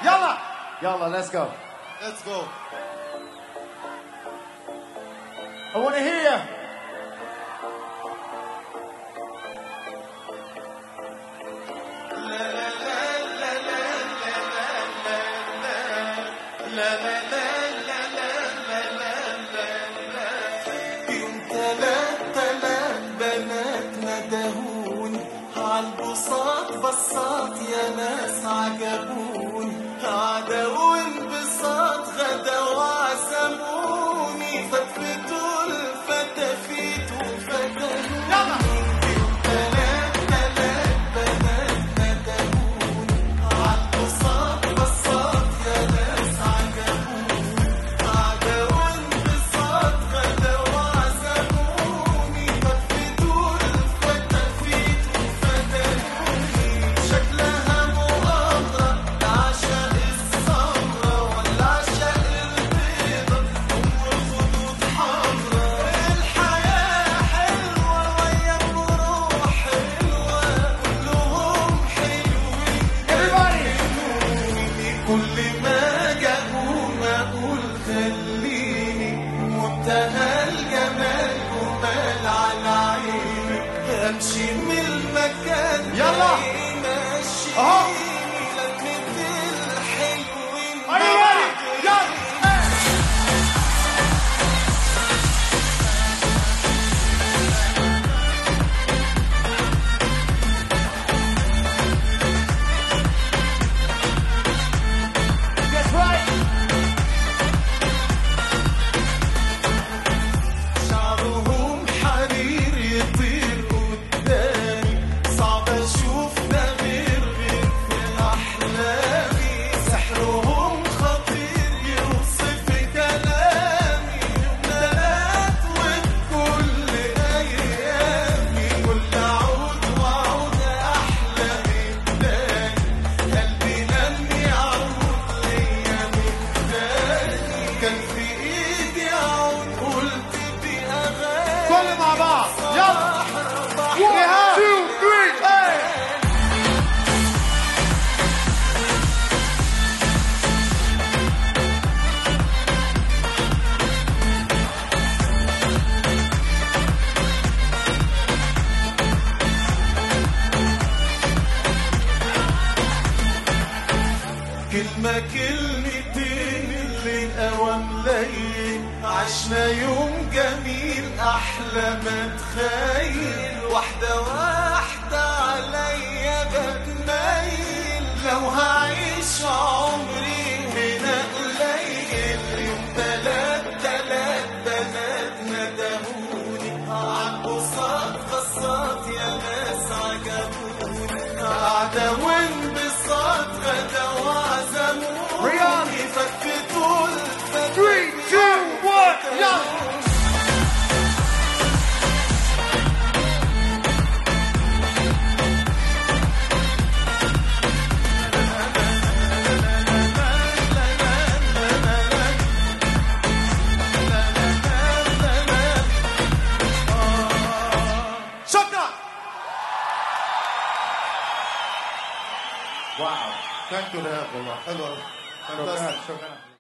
يلا Yalla, let's go. Let's go. I want to hear you. يوم تلات تلات بنات ندهوني عالبساط بساط يا ناس عجبوني عدا وانبساط غدا وعزموني فتفتوا الفتافيت وفتنوني يوم تلات تلات بنات ندهوني عالبساط بساط يا ناس عجبوني عدا وانبساط غدا وعزموني فتفتوا الفتافيت وفتنوني شكلها مؤامرة لعشاق السمرة ولا عشاق البيضة أم الخدود حمرا الحياة حلوة ويا الروح حلوة كلهم حلوين Everybody. كل ما جاءون اقول خليني منتهى الجمال جمال على عيني امشي من المكان يلا. ماشي أهو. لمة الحلوين Are you ready? Yes. That's right. شعرهم حرير يطير قدامي صعب اشوف ده غير غير في احلامي سحرهم خطير يوصف كلامي بنات وبكل ايامي كل عود وعود احلامي تاني قلبي لم يعود ليا من تاني كان في ايدي عود قلت دي اغاني كل مع بعض. يلا. One, two, three. Hey. كلمة كلمتين اللي قوام ليل عشنا يوم جميل أحلى ما تخيل واحدة واحدة عليا بتميل لو هعيش عمري هنا قليل يوم تلات تلات بنات ندهوني عالبساط بساط يا ناس عجبوني قعدة وانبساط غدا وعزموني Rihanna. فتفتوا الفتاة Three, two, one. Yalla. شكرا. Wow. Thank you لهاب والله حلوة. شكرا Fantastic. شكرا